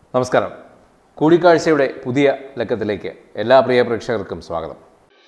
നമസ്കാരം കൂടിക്കാഴ്ചയുടെ പുതിയ ലക്കത്തിലേക്ക് എല്ലാ പ്രിയ പ്രേക്ഷകർക്കും സ്വാഗതം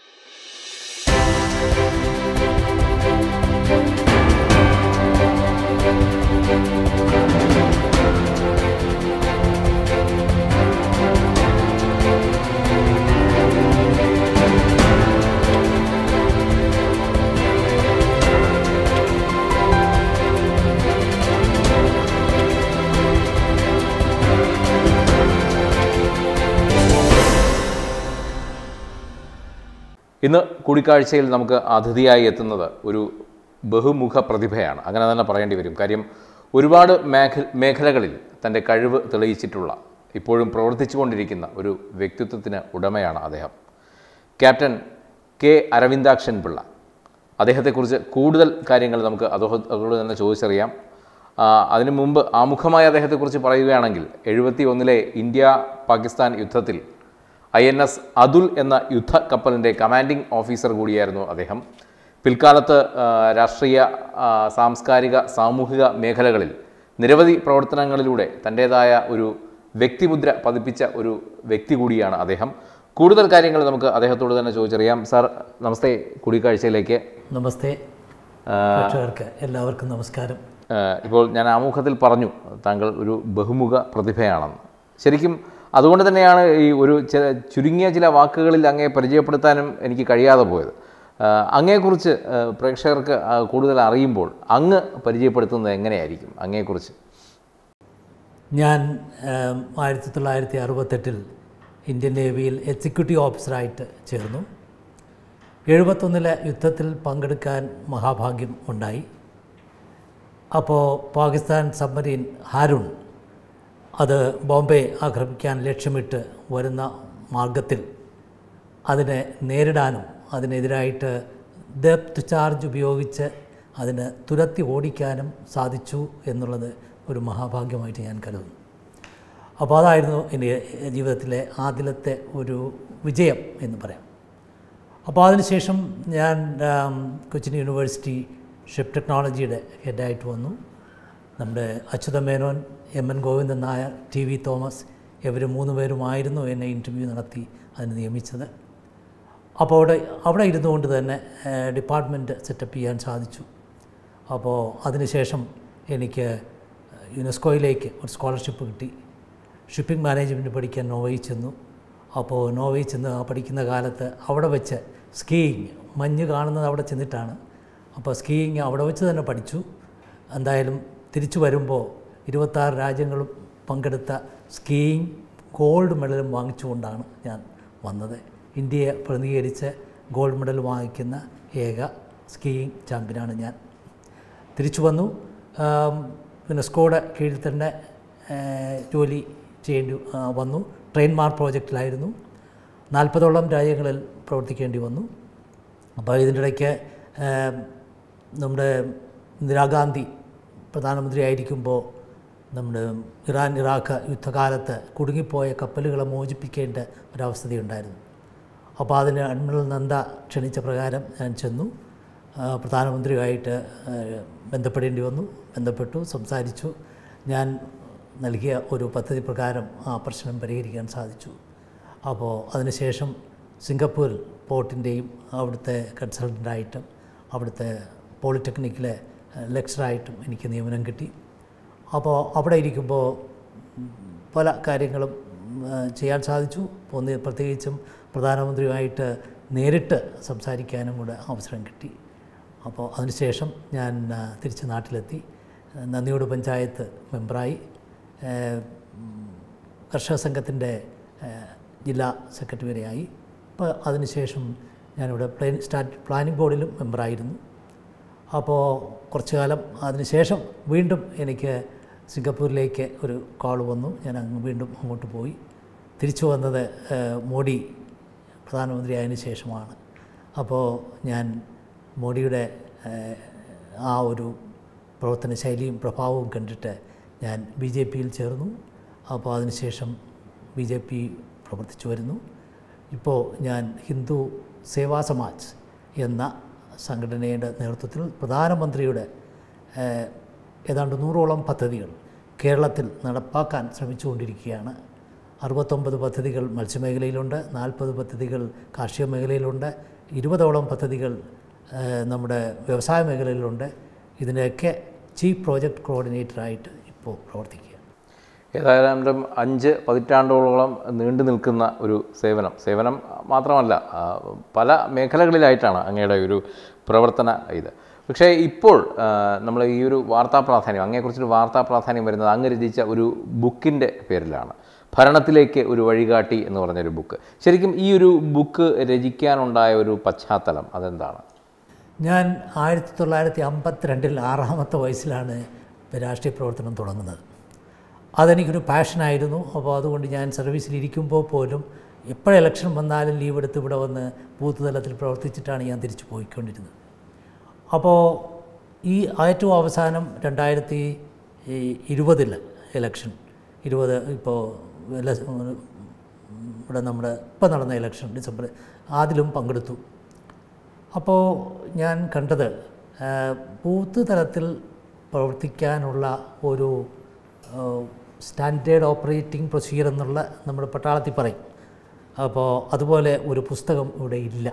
ഇന്ന് കൂടിക്കാഴ്ചയിൽ നമുക്ക് അതിഥിയായി എത്തുന്നത് ഒരു ബഹുമുഖ പ്രതിഭയാണ് അങ്ങനെ തന്നെ പറയേണ്ടി വരും കാര്യം ഒരുപാട് മേഖ മേഖലകളിൽ തൻ്റെ കഴിവ് തെളിയിച്ചിട്ടുള്ള ഇപ്പോഴും പ്രവർത്തിച്ചുകൊണ്ടിരിക്കുന്ന ഒരു വ്യക്തിത്വത്തിന് ഉടമയാണ് അദ്ദേഹം ക്യാപ്റ്റൻ കെ അരവിന്ദാക്ഷൻ പിള്ള അദ്ദേഹത്തെക്കുറിച്ച് കൂടുതൽ കാര്യങ്ങൾ നമുക്ക് അതോ അതോട് തന്നെ ചോദിച്ചറിയാം ആ, അതിനു മുമ്പ് ആമുഖമായി അദ്ദേഹത്തെക്കുറിച്ച് പറയുകയാണെങ്കിൽ എഴുപത്തി ഒന്നിലെ ഇന്ത്യ പാകിസ്ഥാൻ യുദ്ധത്തിൽ ഐ എൻ എസ് അതുൽ എന്ന യുദ്ധ കപ്പലിൻ്റെ കമാൻഡിംഗ് ഓഫീസർ കൂടിയായിരുന്നു അദ്ദേഹം പിൽക്കാലത്ത് ആ, രാഷ്ട്രീയ ആ, സാംസ്കാരിക സാമൂഹിക മേഖലകളിൽ നിരവധി പ്രവർത്തനങ്ങളിലൂടെ തൻ്റേതായ ഒരു വ്യക്തിമുദ്ര പതിപ്പിച്ച ഒരു വ്യക്തി കൂടിയാണ് അദ്ദേഹം കൂടുതൽ കാര്യങ്ങൾ നമുക്ക് അദ്ദേഹത്തോട് തന്നെ ചോദിച്ചറിയാം സാർ നമസ്തേ കൂടിക്കാഴ്ചയിലേക്ക് നമസ്തേ പ്രേക്ഷകർക്ക് എല്ലാവർക്കും നമസ്കാരം ആ, ഇപ്പോൾ ഞാൻ ആമുഖത്തിൽ പറഞ്ഞു താങ്കൾ ഒരു ബഹുമുഖ പ്രതിഭയാണെന്ന് ശരിക്കും അതുകൊണ്ട് തന്നെയാണ് ഈ ഒരു ചില ചുരുങ്ങിയ ചില വാക്കുകളിൽ അങ്ങേ പരിചയപ്പെടുത്താനും എനിക്ക് കഴിയാതെ പോയത് ആ, അങ്ങയെക്കുറിച്ച് ആ, പ്രേക്ഷകർക്ക് ആ, കൂടുതൽ അറിയുമ്പോൾ അങ്ങ് പരിചയപ്പെടുത്തുന്നത് എങ്ങനെയായിരിക്കും അങ്ങയെക്കുറിച്ച് ഞാൻ ഏം, ആയിരത്തി തൊള്ളായിരത്തി അറുപത്തെട്ടിൽ ഇന്ത്യൻ നേവിയിൽ എക്സിക്യൂട്ടീവ് ഓഫീസറായിട്ട് ചേർന്നു എഴുപത്തൊന്നിലെ യുദ്ധത്തിൽ പങ്കെടുക്കാൻ മഹാഭാഗ്യം ഉണ്ടായി അപ്പോൾ പാകിസ്ഥാൻ സബ്മരീൻ ഹാരുൺ അത് ബോംബെ ആക്രമിക്കാൻ ലക്ഷ്യമിട്ട് വരുന്ന മാർഗത്തിൽ അതിനെ നേരിടാനും അതിനെതിരായിട്ട് ഡെപ്ത് ചാർജ് ഉപയോഗിച്ച് അതിന് തുരത്തി ഓടിക്കാനും സാധിച്ചു എന്നുള്ളത് ഒരു മഹാഭാഗ്യമായിട്ട് ഞാൻ കരുതുന്നു അപ്പോൾ അതായിരുന്നു എൻ്റെ ജീവിതത്തിലെ ആദ്യത്തെ ഒരു വിജയം എന്ന് പറയാം അപ്പോൾ അതിനുശേഷം ഞാൻ ആം, കൊച്ചിൻ യൂണിവേഴ്സിറ്റി ഷിപ്പ് ടെക്നോളജിയുടെ ഹെഡായിട്ട് വന്നു നമ്മുടെ Achutha Menon M N Govindan Nair T V Thomas ഇവർ മൂന്ന് പേരുമായിരുന്നു എന്നെ ഇൻ്റർവ്യൂ നടത്തി അതിന് നിയമിച്ചത് അപ്പോൾ അവിടെ അവിടെ ഇരുന്നുകൊണ്ട് തന്നെ ഡിപ്പാർട്ട്മെൻറ്റ് സെറ്റപ്പ് ചെയ്യാൻ സാധിച്ചു അപ്പോൾ അതിനുശേഷം എനിക്ക് യുനെസ്കോയിലേക്ക് ഒരു സ്കോളർഷിപ്പ് കിട്ടി ഷിപ്പിംഗ് മാനേജ്മെൻറ്റ് പഠിക്കാൻ നോവയിൽ ചെന്നു അപ്പോൾ നോവയിൽ ചെന്ന് ആ പഠിക്കുന്ന കാലത്ത് അവിടെ വെച്ച് സ്കീയിങ് മഞ്ഞ് കാണുന്നത് അവിടെ ചെന്നിട്ടാണ് അപ്പോൾ സ്കീയിങ് അവിടെ വെച്ച് തന്നെ പഠിച്ചു എന്തായാലും തിരിച്ചു വരുമ്പോൾ ഇരുപത്താറ് രാജ്യങ്ങളും പങ്കെടുത്ത സ്കീയിങ് ഗോൾഡ് മെഡലും വാങ്ങിച്ചുകൊണ്ടാണ് ഞാൻ വന്നത് ഇന്ത്യയെ പ്രതിനിധീകരിച്ച് ഗോൾഡ് മെഡൽ വാങ്ങിക്കുന്ന ഏക സ്കീയിങ് ചാമ്പ്യനാണ് ഞാൻ തിരിച്ചു വന്നു ആം, പിന്നെ സ്കോഡ് കീഴിൽ തന്നെ ഏ, ജോലി ചെയ്യേണ്ടി ആ, വന്നു ട്രെയിൻമാർ പ്രോജക്റ്റിലായിരുന്നു നാൽപ്പതോളം രാജ്യങ്ങളിൽ പ്രവർത്തിക്കേണ്ടി വന്നു അപ്പോൾ ഇതിൻ്റെ ഇടയ്ക്ക് ഏ, നമ്മുടെ ഇന്ദിരാഗാന്ധി പ്രധാനമന്ത്രിയായിരിക്കുമ്പോൾ നമ്മുടെ ഇറാൻ ഇറാഖ് യുദ്ധകാലത്ത് കുടുങ്ങിപ്പോയ കപ്പലുകളെ മോചിപ്പിക്കേണ്ട ഒരവസ്ഥയുണ്ടായിരുന്നു അപ്പോൾ അതിന് അഡ്മിറൽ നന്ദ ക്ഷണിച്ച പ്രകാരം ഞാൻ ചെന്നു ആ, പ്രധാനമന്ത്രിയുമായിട്ട് ആ, ബന്ധപ്പെടേണ്ടി വന്നു ബന്ധപ്പെട്ടു സംസാരിച്ചു ഞാൻ നൽകിയ ഒരു പദ്ധതി പ്രകാരം ആ പ്രശ്നം പരിഹരിക്കാൻ സാധിച്ചു അപ്പോൾ അതിനുശേഷം സിംഗപ്പൂർ പോർട്ടിൻ്റെയും അവിടുത്തെ കൺസൾട്ടൻ്റായിട്ടും അവിടുത്തെ പോളിടെക്നിക്കിലെ ലെക്ചറായിട്ടും എനിക്ക് നിയമനം കിട്ടി അപ്പോൾ അവിടെ ഇരിക്കുമ്പോൾ പല കാര്യങ്ങളും ആ, ചെയ്യാൻ സാധിച്ചു ഒന്ന് പ്രത്യേകിച്ചും പ്രധാനമന്ത്രിയുമായിട്ട് നേരിട്ട് സംസാരിക്കാനും കൂടെ അവസരം കിട്ടി അപ്പോൾ അതിനുശേഷം ഞാൻ ആ, തിരിച്ച് നാട്ടിലെത്തി നന്ദിയോട് പഞ്ചായത്ത് മെമ്പറായി ഏ, ഉം, കർഷക സംഘത്തിൻ്റെ ഏ, ജില്ലാ സെക്രട്ടറി വരെയായി അപ്പോൾ അതിനുശേഷം ഞാനിവിടെ പ്ലാൻ സ്റ്റാർട്ട് പ്ലാനിംഗ് ബോർഡിലും മെമ്പറായിരുന്നു അപ്പോൾ കുറച്ചു കാലം അതിനുശേഷം വീണ്ടും എനിക്ക് സിംഗപ്പൂരിലേക്ക് ഒരു കോൾ വന്നു ഞാൻ അങ്ങ് വീണ്ടും അങ്ങോട്ട് പോയി തിരിച്ചു വന്നത് ഏഹ്, മോഡി പ്രധാനമന്ത്രി ആയതിനു ശേഷമാണ് അപ്പോൾ ഞാൻ മോഡിയുടെ ഏഹ്, ആ ഒരു പ്രവർത്തന ശൈലിയും പ്രഭാവവും കണ്ടിട്ട് ഞാൻ ബി ജെ പിയിൽ ചേർന്നു അപ്പോൾ അതിനുശേഷം ബി ജെ പി പ്രവർത്തിച്ചു വരുന്നു ഇപ്പോൾ ഞാൻ ഹിന്ദു സേവാ സമാജ് എന്ന സംഘടനയുടെ നേതൃത്വത്തിൽ പ്രധാനമന്ത്രിയുടെ ഏഹ്, ഏതാണ്ട് നൂറോളം പദ്ധതികൾ കേരളത്തിൽ നടപ്പാക്കാൻ ശ്രമിച്ചുകൊണ്ടിരിക്കുകയാണ് അറുപത്തൊമ്പത് പദ്ധതികൾ മത്സ്യമേഖലയിലുണ്ട് നാൽപ്പത് പദ്ധതികൾ കാർഷിക മേഖലയിലുണ്ട് ഇരുപതോളം പദ്ധതികൾ ഏഹ്, നമ്മുടെ വ്യവസായ മേഖലയിലുണ്ട് ഇതിൻ്റെയൊക്കെ ചീഫ് പ്രോജക്റ്റ് കോർഡിനേറ്ററായിട്ട് ഇപ്പോൾ പ്രവർത്തിക്കുക ഏതായാലും അഞ്ച് പതിറ്റാണ്ടോളം നീണ്ടു നിൽക്കുന്ന ഒരു സേവനം സേവനം മാത്രമല്ല ആ, പല മേഖലകളിലായിട്ടാണ് അങ്ങയുടെ ഒരു പ്രവർത്തന ഇത് പക്ഷേ ഇപ്പോൾ ആ, നമ്മൾ ഈ ഒരു വാർത്താ പ്രാധാന്യം അങ്ങയെക്കുറിച്ചൊരു വാർത്താ പ്രാധാന്യം വരുന്നത് അങ്ങ് രചിച്ച ഒരു ബുക്കിൻ്റെ പേരിലാണ് ഭരണത്തിലേക്ക് ഒരു വഴികാട്ടി എന്ന് പറഞ്ഞൊരു ബുക്ക് ശരിക്കും ഈ ഒരു ബുക്ക് രചിക്കാനുണ്ടായ ഒരു പശ്ചാത്തലം അതെന്താണ് ഞാൻ ആയിരത്തി തൊള്ളായിരത്തി അമ്പത്തിരണ്ടിൽ ആറാമത്തെ വയസ്സിലാണ് രാഷ്ട്രീയ പ്രവർത്തനം തുടങ്ങുന്നത് അതെനിക്കൊരു പാഷനായിരുന്നു അപ്പോൾ അതുകൊണ്ട് ഞാൻ സർവീസിലിരിക്കുമ്പോൾ പോലും എപ്പോഴും ഇലക്ഷൻ വന്നാലും ലീവ് എടുത്ത് ഇവിടെ വന്ന് ബൂത്ത് തലത്തിൽ പ്രവർത്തിച്ചിട്ടാണ് ഞാൻ തിരിച്ചു പോയിക്കൊണ്ടിരുന്നത് അപ്പോൾ ഈ ഏറ്റവും അവസാനം രണ്ടായിരത്തി ഇരുപതിൽ ഇലക്ഷൻ ഇരുപത് ഇപ്പോൾ ഇവിടെ നമ്മുടെ ഇപ്പം നടന്ന ഇലക്ഷൻ ഡിസംബർ അതിലും പങ്കെടുത്തു അപ്പോൾ ഞാൻ കണ്ടത് ആ, ബൂത്ത് തലത്തിൽ പ്രവർത്തിക്കാനുള്ള ഒരു സ്റ്റാൻഡേർഡ് ഓപ്പറേറ്റിംഗ് പ്രൊസീജിയർ എന്നുള്ള നമ്മുടെ പട്ടാളത്തിൽ പറയും അപ്പോൾ അതുപോലെ ഒരു പുസ്തകം ഇവിടെ ഇല്ല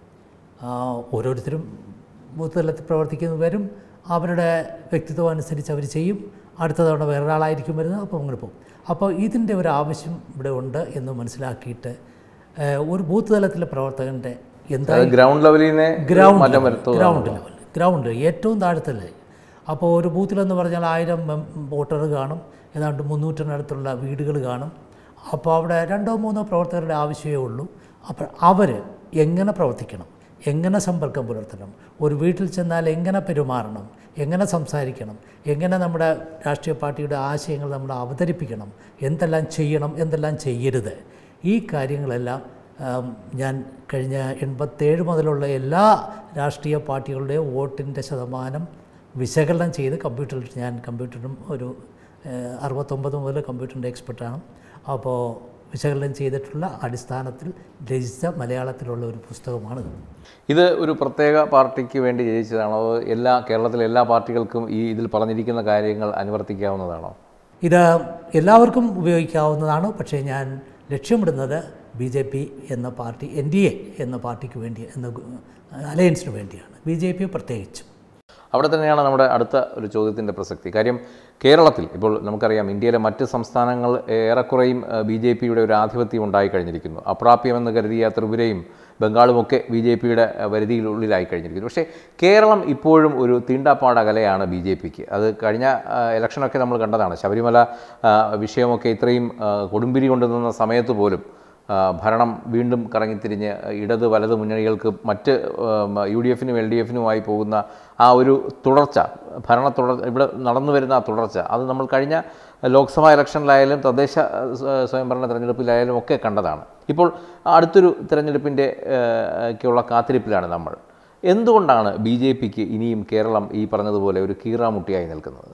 ആ, ഓരോരുത്തരും ബൂത്ത് തലത്തിൽ പ്രവർത്തിക്കുന്നവരും അവരുടെ വ്യക്തിത്വം അനുസരിച്ച് അവർ ചെയ്യും അടുത്ത തവണ വേറൊരാളായിരിക്കും വരുന്നത് അപ്പോൾ അങ്ങനെ പോകും അപ്പോൾ ഇതിൻ്റെ ഒരു ആവശ്യം ഇവിടെ ഉണ്ട് എന്ന് മനസ്സിലാക്കിയിട്ട് ആ, ഒരു ബൂത്ത് തലത്തിലെ പ്രവർത്തകൻ്റെ എന്താ അത് ഗ്രൗണ്ട് ലെവലിൽ നിന്ന് ഗ്രൗണ്ട് മാറ്റം ലെവൽ, വരുത്തുക ഗ്രൗണ്ട് ലെവൽ ഗ്രൗണ്ട് ഏറ്റവും താഴത്തല്ലേ അപ്പോൾ ഒരു ബൂത്തിലെന്ന് പറഞ്ഞാൽ ആയിരം വോട്ടർ കാണും ഏതാണ്ട് മുന്നൂറ്റിനടുത്തുള്ള വീടുകൾ കാണും അപ്പോൾ അവിടെ രണ്ടോ മൂന്നോ പ്രവർത്തകരുടെ ആവശ്യമേ ഉള്ളൂ അപ്പോൾ അവർ എങ്ങനെ പ്രവർത്തിക്കണം എങ്ങനെ സമ്പർക്കം പുലർത്തണം ഒരു വീട്ടിൽ ചെന്നാൽ എങ്ങനെ പെരുമാറണം എങ്ങനെ സംസാരിക്കണം എങ്ങനെ നമ്മുടെ രാഷ്ട്രീയ പാർട്ടിയുടെ ആശയങ്ങൾ നമ്മൾ അവതരിപ്പിക്കണം എന്തെല്ലാം ചെയ്യണം എന്തെല്ലാം ചെയ്യരുത് ഈ കാര്യങ്ങളെല്ലാം ആം, ഞാൻ കഴിഞ്ഞ എൺപത്തേഴ് മുതലുള്ള എല്ലാ രാഷ്ട്രീയ പാർട്ടികളുടെയും വോട്ടിൻ്റെ ശതമാനം വിശകലനം ചെയ്ത് കമ്പ്യൂട്ടറിൽ ഞാൻ കമ്പ്യൂട്ടറും ഒരു ഏഹ്, അറുപത്തൊമ്പത് മുതൽ കമ്പ്യൂട്ടറിൻ്റെ എക്സ്പെർട്ടാണ് അപ്പോൾ വിശകലനം ചെയ്തിട്ടുള്ള അടിസ്ഥാനത്തിൽ രചിച്ച മലയാളത്തിലുള്ള ഒരു പുസ്തകമാണിത് ഇത് ഒരു പ്രത്യേക പാർട്ടിക്ക് വേണ്ടി ജയിച്ചതാണോ അതോ എല്ലാ കേരളത്തിലെ എല്ലാ പാർട്ടികൾക്കും ഈ ഇതിൽ പറഞ്ഞിരിക്കുന്ന കാര്യങ്ങൾ അനുവർത്തിക്കാവുന്നതാണോ ഇത് എല്ലാവർക്കും ഉപയോഗിക്കാവുന്നതാണ് പക്ഷേ ഞാൻ ലക്ഷ്യമിടുന്നത് ബി ജെ പി എന്ന പാർട്ടി എൻ ഡി എ എന്ന പാർട്ടിക്ക് വേണ്ടി എന്ന അലയൻസിന് വേണ്ടിയാണ് ബി ജെ പി പ്രത്യേകിച്ചും അവിടെ തന്നെയാണ് നമ്മുടെ അടുത്ത ഒരു ചോദ്യത്തിൻ്റെ പ്രസക്തി കാര്യം കേരളത്തിൽ ഇപ്പോൾ നമുക്കറിയാം ഇന്ത്യയിലെ മറ്റ് സംസ്ഥാനങ്ങൾ ഏറെക്കുറെയും ബി ജെ പിയുടെ ഒരു ആധിപത്യം ഉണ്ടായി കഴിഞ്ഞിരിക്കുന്നു അപ്രാപ്യമെന്ന് കരുതിയ ത്രിപുരയും ബംഗാളുമൊക്കെ ബി ജെ പിയുടെ പരിധിയിലുള്ളിലായി കഴിഞ്ഞിരിക്കുന്നു പക്ഷേ കേരളം ഇപ്പോഴും ഒരു തീണ്ടാപ്പാടകലയാണ് ബി ജെ പിക്ക് അത് കഴിഞ്ഞ ആ, ഇലക്ഷനൊക്കെ നമ്മൾ കണ്ടതാണ് ശബരിമല ആ, വിഷയമൊക്കെ ഇത്രയും ആ, കൊടുമ്പിരി കൊണ്ടുനിന്ന സമയത്ത് പോലും ആ, ഭരണം വീണ്ടും കറങ്ങിത്തിരിഞ്ഞ് ഇടത് വലത് മുന്നണികൾക്ക് മറ്റ് യു ഡി എഫിനും എൽ ഡി എഫിനുമായി പോകുന്ന ആ ഒരു തുടർച്ച ഭരണ തുടർ ഇവിടെ നടന്നു വരുന്ന ആ തുടർച്ച അത് നമ്മൾ കഴിഞ്ഞ ലോക്സഭാ ഇലക്ഷനിലായാലും തദ്ദേശ ആ, സ്വ- സ്വയംഭരണ തെരഞ്ഞെടുപ്പിലായാലും ഒക്കെ കണ്ടതാണ് ഇപ്പോൾ അടുത്തൊരു തെരഞ്ഞെടുപ്പിൻ്റെ ഒക്കെയുള്ള കാത്തിരിപ്പിലാണ് നമ്മൾ എന്തുകൊണ്ടാണ് ബി ജെ പിക്ക് ഇനിയും കേരളം ഈ പറഞ്ഞതുപോലെ ഒരു കീറാമുട്ടിയായി നിൽക്കുന്നത്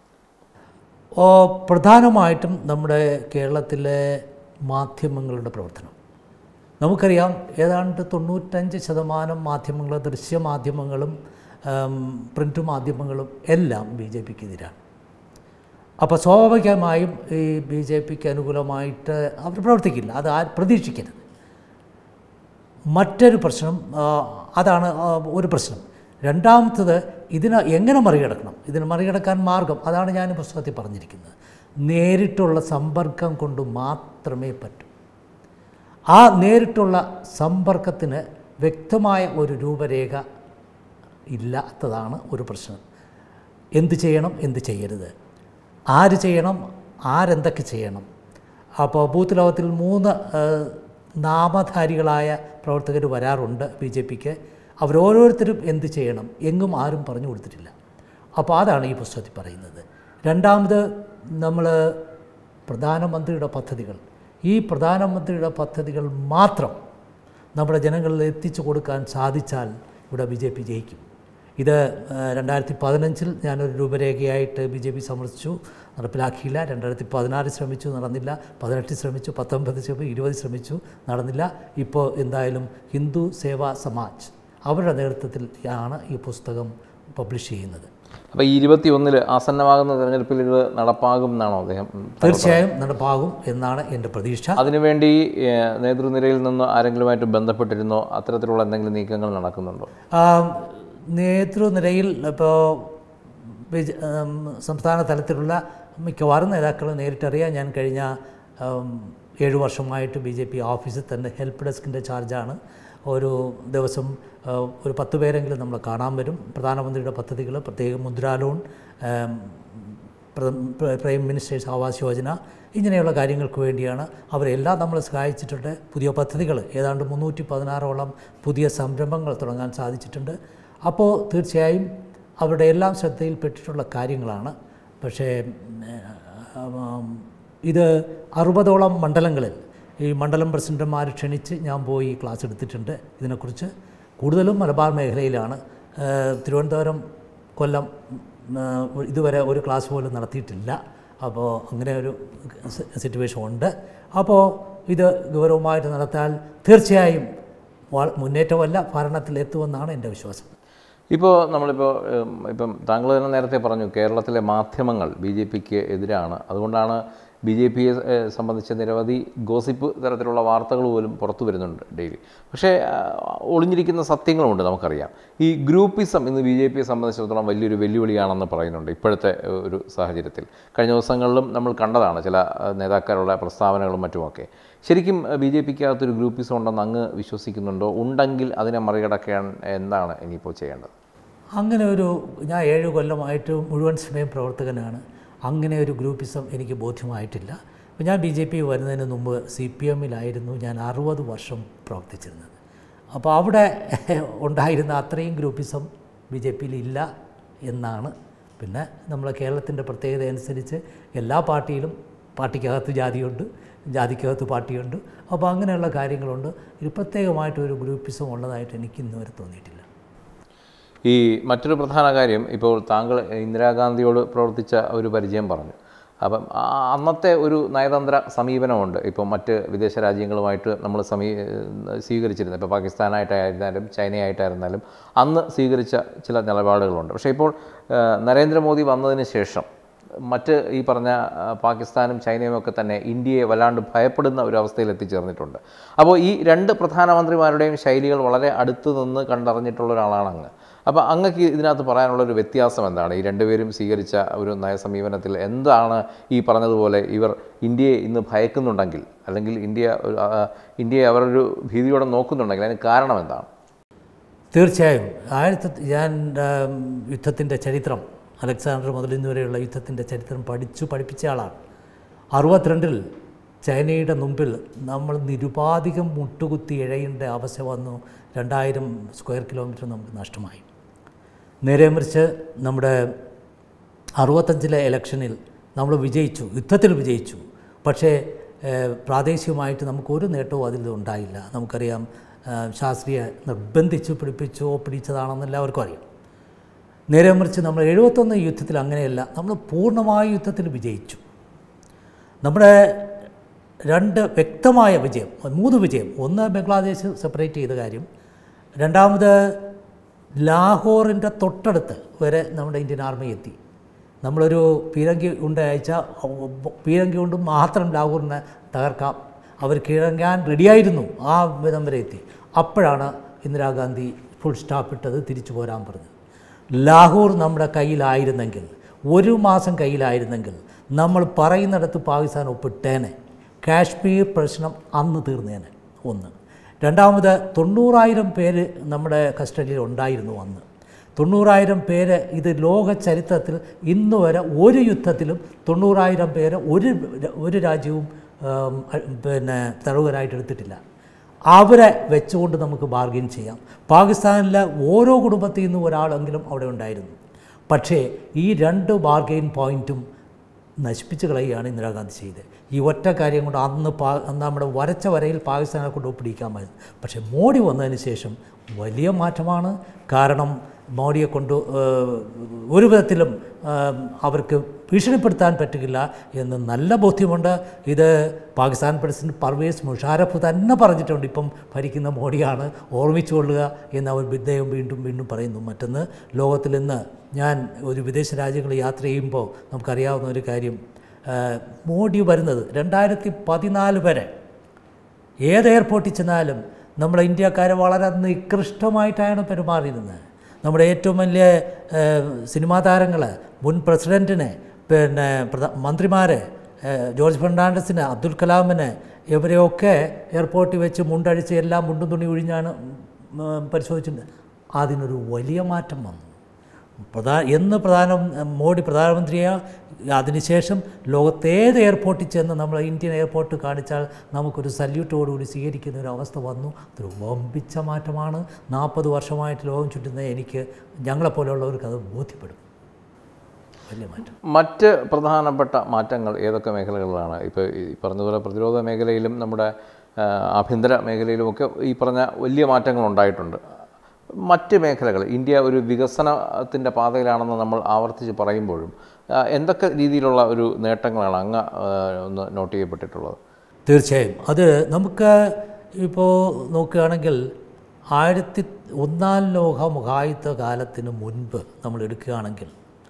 ഓ, പ്രധാനമായിട്ടും നമ്മുടെ കേരളത്തിലെ മാധ്യമങ്ങളുടെ പ്രവർത്തനം നമുക്കറിയാം ഏതാണ്ട് തൊണ്ണൂറ്റഞ്ച് ശതമാനം മാധ്യമങ്ങൾ ദൃശ്യമാധ്യമങ്ങളും ഉം, പ്രിൻ്റ് മാധ്യമങ്ങളും എല്ലാം ബി ജെ പിക്ക് എതിരാണ് അപ്പോൾ സ്വാഭാവികമായും ഈ ബി ജെ പിക്ക് അനുകൂലമായിട്ട് അവർ പ്രവർത്തിക്കില്ല അത് ആ പ്രതീക്ഷിക്കരുത് മറ്റൊരു പ്രശ്നം ആ, അതാണ് ആ, ഒരു പ്രശ്നം രണ്ടാമത്തത് ഇതിനെ എങ്ങനെ മറികടക്കണം ഇതിനെ മറികടക്കാൻ മാർഗം അതാണ് ഞാൻ ഈ പുസ്തകത്തിൽ പറഞ്ഞിരിക്കുന്നത് നേരിട്ടുള്ള സമ്പർക്കം കൊണ്ട് മാത്രമേ പറ്റൂ ആ നേരിട്ടുള്ള സമ്പർക്കത്തിന് വ്യക്തമായ ഒരു രൂപരേഖ ഇല്ലാത്തതാണ് ഒരു പ്രശ്നം എന്ത് ചെയ്യണം എന്ത് ചെയ്യരുത് ആര് ചെയ്യണം ആരെന്തൊക്കെ ചെയ്യണം അപ്പോൾ ബൂത്ത് ലോകത്തിൽ മൂന്ന് ഏഹ്, നാമധാരികളായ പ്രവർത്തകർ വരാറുണ്ട് ബി ജെ പിക്ക് അവരോരോരുത്തരും എന്ത് ചെയ്യണം എങ്ങും ആരും പറഞ്ഞു കൊടുത്തിട്ടില്ല അപ്പോൾ അതാണ് ഈ പുസ്തകത്തിൽ പറയുന്നത് രണ്ടാമത് നമ്മൾ പ്രധാനമന്ത്രിയുടെ പദ്ധതികൾ ഈ പ്രധാനമന്ത്രിയുടെ പദ്ധതികൾ മാത്രം നമ്മുടെ ജനങ്ങളിൽ എത്തിച്ചു കൊടുക്കാൻ സാധിച്ചാൽ ഇവിടെ ബി ജെ പി ജയിക്കും ഇത് രണ്ടായിരത്തി പതിനഞ്ചിൽ ഞാനൊരു രൂപരേഖയായിട്ട് ബി ജെ പി സമർപ്പിച്ചു നടപ്പിലാക്കിയില്ല രണ്ടായിരത്തി പതിനാറ് ശ്രമിച്ചു നടന്നില്ല പതിനെട്ട് ശ്രമിച്ചു പത്തൊമ്പത് ശ്രമിച്ചു ഇരുപത് ശ്രമിച്ചു നടന്നില്ല ഇപ്പോൾ എന്തായാലും ഹിന്ദു സേവാ സമാജ് അവരുടെ നേതൃത്വത്തിൽ ആണ് ഈ പുസ്തകം പബ്ലിഷ് ചെയ്യുന്നത് അപ്പോൾ ഈ ഇരുപത്തി ഒന്നിൽ ആസന്നമാകുന്ന തെരഞ്ഞെടുപ്പിൽ ഇത് നടപ്പാകും എന്നാണോ അദ്ദേഹം തീർച്ചയായും നടപ്പാകും എന്നാണ് എൻ്റെ പ്രതീക്ഷ അതിനുവേണ്ടി ഏഹ്, നേതൃനിരയിൽ നിന്ന് ആരെങ്കിലുമായിട്ട് ബന്ധപ്പെട്ടിരുന്നോ അത്തരത്തിലുള്ള എന്തെങ്കിലും നീക്കങ്ങൾ നടക്കുന്നുണ്ടോ ആ, നേതൃനിരയിൽ ഇപ്പോൾ വിജ- ഉം, സംസ്ഥാന തലത്തിലുള്ള മിക്കവാറും നേതാക്കൾ നേരിട്ടറിയാം ഞാൻ കഴിഞ്ഞ ഉം, ഏഴ് വർഷമായിട്ട് ബി ജെ പി ഓഫീസിൽ തന്നെ ഹെൽപ്പ് ഡെസ്കിൻ്റെ ചാർജാണ് ഒരു ദിവസം ആ, ഒരു പത്ത് പേരെങ്കിലും നമ്മൾ കാണാൻ വരും പ്രധാനമന്ത്രിയുടെ പദ്ധതികൾ പ്രത്യേക മുദ്രാ ലോൺ ഉം, പ്ര- പ്ര- പ്രൈം മിനിസ്റ്റേഴ്സ് ആവാസ് യോജന ഇങ്ങനെയുള്ള കാര്യങ്ങൾക്ക് വേണ്ടിയാണ് അവരെല്ലാം നമ്മൾ സഹായിച്ചിട്ടുണ്ട് പുതിയ പദ്ധതികൾ ഏതാണ്ട് മുന്നൂറ്റി പതിനാറോളം പുതിയ സംരംഭങ്ങൾ തുടങ്ങാൻ സാധിച്ചിട്ടുണ്ട് അപ്പോൾ തീർച്ചയായും അവരുടെ എല്ലാം ശ്രദ്ധയിൽപ്പെട്ടിട്ടുള്ള കാര്യങ്ങളാണ് പക്ഷേ ഉം, ഇത് അറുപതോളം മണ്ഡലങ്ങളിൽ ഈ മണ്ഡലം പ്രസിഡന്റുമാർ ക്ഷണിച്ച് ഞാൻ പോയി ക്ലാസ് എടുത്തിട്ടുണ്ട് ഇതിനെക്കുറിച്ച് കൂടുതലും മലബാർ മേഖലയിലാണ് ഏഹ് തിരുവനന്തപുരം കൊല്ലം ഉം, ഏഹ് ഇതുവരെ ഒരു ക്ലാസ് പോലും നടത്തിയിട്ടില്ല അപ്പോൾ അങ്ങനെ ഒരു സി- സിറ്റുവേഷൻ ഉണ്ട് അപ്പോൾ ഇത് ഗൗരവമായിട്ട് നടത്താൽ തീർച്ചയായും വ- മുന്നേറ്റമല്ല ഭരണത്തിലെത്തുമെന്നാണ് എൻ്റെ വിശ്വാസം ഇപ്പോൾ നമ്മളിപ്പോൾ ഉം, ഇപ്പം താങ്കൾ തന്നെ നേരത്തെ പറഞ്ഞു കേരളത്തിലെ മാധ്യമങ്ങൾ ബി ജെ പിക്ക് എതിരാണ് അതുകൊണ്ടാണ് ബി ജെ പിയെ സംബന്ധിച്ച നിരവധി ഗോസിപ്പ് തരത്തിലുള്ള വാർത്തകൾ പോലും പുറത്തു വരുന്നുണ്ട് ഡെയിലി പക്ഷേ ആ, ഒളിഞ്ഞിരിക്കുന്ന സത്യങ്ങളുമുണ്ട് നമുക്കറിയാം ഈ ഗ്രൂപ്പിസം ഇന്ന് ബി ജെ പിയെ സംബന്ധിച്ചിടത്തോളം വലിയൊരു വെല്ലുവിളിയാണെന്ന് പറയുന്നുണ്ട് ഇപ്പോഴത്തെ ഏഹ്, ഒരു സാഹചര്യത്തിൽ കഴിഞ്ഞ ദിവസങ്ങളിലും നമ്മൾ കണ്ടതാണ് ചില ആ, നേതാക്കളുടെ പ്രസ്താവനകളും മറ്റുമൊക്കെ ശരിക്കും ബി ജെ പിക്ക് അകത്തൊരു ഗ്രൂപ്പിസം ഉണ്ടെന്ന് അങ്ങ് വിശ്വസിക്കുന്നുണ്ടോ ഉണ്ടെങ്കിൽ അതിനെ മറികടക്കാൻ എന്താണ് ഇനിയിപ്പോൾ ചെയ്യേണ്ടത് അങ്ങനെ ഒരു ഞാൻ ഏഴ് കൊല്ലമായിട്ട് മുഴുവൻ സമയം പ്രവർത്തകനാണ് അങ്ങനെ ഒരു ഗ്രൂപ്പിസം എനിക്ക് ബോധ്യമായിട്ടില്ല അപ്പോൾ ഞാൻ ബി ജെ പി വരുന്നതിന് മുമ്പ് സി പി എമ്മിലായിരുന്നു ഞാൻ അറുപത് വർഷം പ്രവർത്തിച്ചിരുന്നത് അപ്പോൾ അവിടെ ഉണ്ടായിരുന്ന അത്രയും ഗ്രൂപ്പിസം ബി ജെ പിയിൽ ഇല്ല എന്നാണ് പിന്നെ നമ്മളെ കേരളത്തിൻ്റെ പ്രത്യേകത അനുസരിച്ച് എല്ലാ പാർട്ടിയിലും പാർട്ടിക്കകത്ത് ജാതിയുണ്ട് ജാതിക്കകത്ത് പാർട്ടിയുണ്ട് അപ്പോൾ അങ്ങനെയുള്ള കാര്യങ്ങളുണ്ട് ഇത് പ്രത്യേകമായിട്ടൊരു ഗ്രൂപ്പിസം ഉള്ളതായിട്ട് എനിക്ക് ഇന്ന് വരെ തോന്നിയിട്ടില്ല ഈ മറ്റൊരു പ്രധാന കാര്യം ഇപ്പോൾ താങ്കൾ ഇന്ദിരാഗാന്ധിയോട് പ്രവർത്തിച്ച ഒരു പരിചയം പറഞ്ഞു അപ്പം ആ അന്നത്തെ ഒരു നയതന്ത്ര സമീപനമുണ്ട് ഇപ്പോൾ മറ്റ് വിദേശ രാജ്യങ്ങളുമായിട്ട് നമ്മൾ സമീ സ്വീകരിച്ചിരുന്നത് ഇപ്പോൾ പാകിസ്ഥാനായിട്ടായിരുന്നാലും ചൈനയായിട്ടായിരുന്നാലും അന്ന് സ്വീകരിച്ച ചില നിലപാടുകളുണ്ട് പക്ഷേ ഇപ്പോൾ ആ, നരേന്ദ്രമോദി വന്നതിന് ശേഷം മറ്റ് ഈ പറഞ്ഞ ആ, പാകിസ്ഥാനും ചൈനയും ഒക്കെ തന്നെ ഇന്ത്യയെ വല്ലാണ്ട് ഭയപ്പെടുന്ന ഒരു അവസ്ഥയിൽ എത്തിച്ചേർന്നിട്ടുണ്ട് അപ്പോൾ ഈ രണ്ട് പ്രധാനമന്ത്രിമാരുടെയും ശൈലികൾ വളരെ അടുത്ത് നിന്ന് കണ്ടറിഞ്ഞിട്ടുള്ള ഒരാളാണ് അങ്ങ് അപ്പോൾ അങ്ങക്ക് ഇതിനകത്ത് പറയാനുള്ള ഒരു വ്യത്യാസം എന്താണ് ഈ രണ്ടുപേരും സ്വീകരിച്ച ഒരു നയസമീപനത്തിൽ എന്താണ് ഈ പറഞ്ഞതുപോലെ ഇവർ ഇന്ത്യയെ ഇന്ന് ഭയക്കുന്നുണ്ടെങ്കിൽ അല്ലെങ്കിൽ ഇന്ത്യ ഒരു, ആ, ഇന്ത്യയെ അവരൊരു ഭീതിയോടെ നോക്കുന്നുണ്ടെങ്കിൽ അതിന് കാരണം എന്താണ് തീർച്ചയായും ആയിരത്തി ഞാൻ യുദ്ധത്തിൻ്റെ ചരിത്രം അലക്സാണ്ടർ മുതൽ ഇന്ന് വരെയുള്ള യുദ്ധത്തിൻ്റെ ചരിത്രം പഠിച്ചു പഠിപ്പിച്ച ആളാണ് അറുപത്തിരണ്ടിൽ ചൈനയുടെ മുമ്പിൽ നമ്മൾ നിരുപാധികം മുട്ടുകുത്തി ഇഴയേണ്ട അവസ്ഥ വന്നു രണ്ടായിരം സ്ക്വയർ കിലോമീറ്റർ നമുക്ക് നഷ്ടമായി നേരെ മറിച്ച് നമ്മുടെ അറുപത്തഞ്ചിലെ ഇലക്ഷനിൽ നമ്മൾ വിജയിച്ചു യുദ്ധത്തിൽ വിജയിച്ചു പക്ഷേ ഏഹ്, പ്രാദേശികമായിട്ട് നമുക്കൊരു നേട്ടവും അതിൽ ഉണ്ടായില്ല നമുക്കറിയാം ഏഹ്, ശാസ്ത്രീയ നിർബന്ധിച്ച് പിടിപ്പിച്ചോ പിടിച്ചതാണെന്ന് എല്ലാവർക്കും അറിയാം നേരെ മറിച്ച് നമ്മൾ എഴുപത്തൊന്ന് യുദ്ധത്തിൽ അങ്ങനെയല്ല നമ്മൾ പൂർണ്ണമായ യുദ്ധത്തിൽ വിജയിച്ചു നമ്മുടെ രണ്ട് വ്യക്തമായ വിജയം മൂന്ന് വിജയം ഒന്ന് ബംഗ്ലാദേശ് സെപ്പറേറ്റ് ചെയ്ത കാര്യം രണ്ടാമത് ലാഹോറിൻ്റെ തൊട്ടടുത്ത് വരെ നമ്മുടെ ഇന്ത്യൻ ആർമി എത്തി നമ്മളൊരു പീരങ്കി ഉണ്ട് അയച്ചാൽ പീരങ്കി കൊണ്ട് മാത്രം ലാഹോറിനെ തകർക്കാം അവർ കീഴങ്ങാൻ റെഡിയായിരുന്നു ആ വിധം വരെ എത്തി അപ്പോഴാണ് ഇന്ദിരാഗാന്ധി ഫുൾ സ്റ്റോപ്പ് ഇട്ടത് തിരിച്ചു പോരാൻ പറഞ്ഞത് ലാഹോർ നമ്മുടെ കയ്യിലായിരുന്നെങ്കിൽ ഒരു മാസം കയ്യിലായിരുന്നെങ്കിൽ നമ്മൾ പറയുന്നിടത്ത് പാകിസ്ഥാൻ ഒപ്പിട്ടേനെ കാശ്മീർ പ്രശ്നം അന്ന് തീർന്നേനെ ഒന്ന് രണ്ടാമത് തൊണ്ണൂറായിരം പേര് നമ്മുടെ കസ്റ്റഡിയിൽ ഉണ്ടായിരുന്നു അന്ന് തൊണ്ണൂറായിരം പേര് ഇത് ലോക ചരിത്രത്തിൽ ഇന്ന് വരെ ഒരു യുദ്ധത്തിലും തൊണ്ണൂറായിരം പേര് ഒരു ഒരു രാജ്യവും ആം, പിന്നെ തടവുകാരായിട്ട് എടുത്തിട്ടില്ല അവരെ വെച്ചുകൊണ്ട് നമുക്ക് ബാർഗെയിൻ ചെയ്യാം പാകിസ്ഥാനിലെ ഓരോ കുടുംബത്തിൽ നിന്നും ഒരാളെങ്കിലും അവിടെ ഉണ്ടായിരുന്നു പക്ഷേ ഈ രണ്ട് ബാർഗെയിൻ പോയിൻറ്റും നശിപ്പിച്ച് കളയുകയാണ് ഇന്ദിരാഗാന്ധി ചെയ്തത് ഈ ഒറ്റ കാര്യം കൊണ്ട് അന്ന് പാ അന്ന് നമ്മുടെ വരച്ച വരയിൽ പാകിസ്ഥാനെ കൊണ്ട് ഒപ്പിടിക്കാമായിരുന്നു പക്ഷേ മോഡി വന്നതിന് ശേഷം വലിയ മാറ്റമാണ് കാരണം മോഡിയെ കൊണ്ട് ഏഹ്, ഒരു വിധത്തിലും ഏഹ്, അവർക്ക് ഭീഷണിപ്പെടുത്താൻ പറ്റുകയില്ല എന്ന് നല്ല ബോധ്യമുണ്ട് ഇത് പാകിസ്ഥാൻ പ്രസിഡന്റ് പർവേസ് മുഷാരഫ് തന്നെ പറഞ്ഞിട്ടുണ്ട് ഇപ്പം ഭരിക്കുന്ന മോഡിയാണ് ഓർമ്മിച്ചുകൊള്ളുക എന്ന് അവർ ഇദ്ദേഹം വീണ്ടും വീണ്ടും പറയുന്നു മറ്റൊന്ന് ലോകത്തിൽ ഇന്ന് ഞാൻ ഒരു വിദേശ രാജ്യങ്ങളിൽ യാത്ര ചെയ്യുമ്പോൾ നമുക്കറിയാവുന്ന ഒരു കാര്യം ഏഹ്, മോഡി വരുന്നത് രണ്ടായിരത്തി പതിനാല് വരെ ഏത് എയർപോർട്ടിൽ ചെന്നാലും നമ്മുടെ ഇന്ത്യക്കാരെ വളരെ നികൃഷ്ടമായിട്ടാണ് പെരുമാറിയിരുന്നത് നമ്മുടെ ഏറ്റവും വലിയ ഏഹ്, സിനിമാ താരങ്ങൾ മുൻ പ്രസിഡൻറ്റിനെ പിന്നെ പ്രധ മന്ത്രിമാരെ ഏഹ്, ജോർജ് ഫെർണാണ്ടസിനെ അബ്ദുൽ കലാമിനെ ഇവരെയൊക്കെ എയർപോർട്ടിൽ വെച്ച് മുണ്ടഴിച്ച് എല്ലാം മുണ്ടും തുണി ഒഴിഞ്ഞാണ് ഉം, പരിശോധിച്ചിട്ടുണ്ട് അതിനൊരു വലിയ മാറ്റം വന്നു പ്രധാന എന്ന് പ്രധാന മോഡി പ്രധാനമന്ത്രിയാ അതിനുശേഷം ലോകത്തേത് എയർപോർട്ടിൽ ചെന്ന് നമ്മൾ ഇന്ത്യൻ എയർപോർട്ട് കാണിച്ചാൽ നമുക്കൊരു സല്യൂട്ടോടുകൂടി സ്വീകരിക്കുന്ന ഒരു അവസ്ഥ വന്നു അതൊരു വമ്പിച്ച മാറ്റമാണ് നാൽപ്പത് വർഷമായിട്ട് ലോകം ചുറ്റുന്ന എനിക്ക് ഞങ്ങളെപ്പോലെയുള്ളവർക്ക് അത് ബോധ്യപ്പെടും വലിയ മാറ്റം മറ്റ് പ്രധാനപ്പെട്ട മാറ്റങ്ങൾ ഏതൊക്കെ മേഖലകളിലാണ് ഇപ്പോൾ ഈ പറഞ്ഞതുപോലെ പ്രതിരോധ മേഖലയിലും നമ്മുടെ ആ, ആഭ്യന്തര മേഖലയിലുമൊക്കെ ഈ പറഞ്ഞ വലിയ മാറ്റങ്ങൾ ഉണ്ടായിട്ടുണ്ട് മറ്റ് മേഖലകൾ ഇന്ത്യ ഒരു വികസനത്തിൻ്റെ പാതയിലാണെന്ന് നമ്മൾ ആവർത്തിച്ച് പറയുമ്പോഴും ആ, എന്തൊക്കെ രീതിയിലുള്ള ഒരു നേട്ടങ്ങളാണ് അങ്ങ് ആ, ഒന്ന് നോട്ട് ചെയ്യപ്പെട്ടിട്ടുള്ളത് തീർച്ചയായും അത് നമുക്ക് ഇപ്പോൾ നോക്കുകയാണെങ്കിൽ ആയിരത്തി ഒന്നാം ലോക മഹായുദ്ധ കാലത്തിന് മുൻപ് നമ്മൾ എടുക്കുകയാണെങ്കിൽ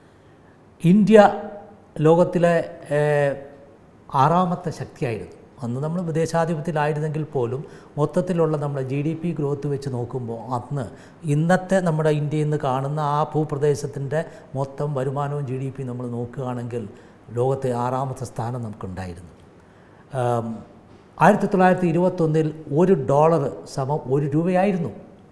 ഇന്ത്യ ലോകത്തിലെ ഏഹ്, ആറാമത്തെ ശക്തിയായിരുന്നു അന്ന് നമ്മൾ വിദേശാധിപത്യത്തിലായിരുന്നെങ്കിൽ പോലും മൊത്തത്തിലുള്ള നമ്മുടെ ജി ഡി പി ഗ്രോത്ത് വെച്ച് നോക്കുമ്പോൾ അന്ന് ഇന്നത്തെ നമ്മുടെ ഇന്ത്യയിൽ നിന്ന് കാണുന്ന ആ ഭൂപ്രദേശത്തിൻ്റെ മൊത്തം വരുമാനവും ജി ഡി പി നമ്മൾ നോക്കുകയാണെങ്കിൽ ലോകത്തെ ആറാമത്തെ സ്ഥാനം നമുക്കുണ്ടായിരുന്നു ആം, ആയിരത്തി തൊള്ളായിരത്തി ഇരുപത്തൊന്നിൽ ഒരു ഡോളർ സമം ഒരു രൂപയായിരുന്നു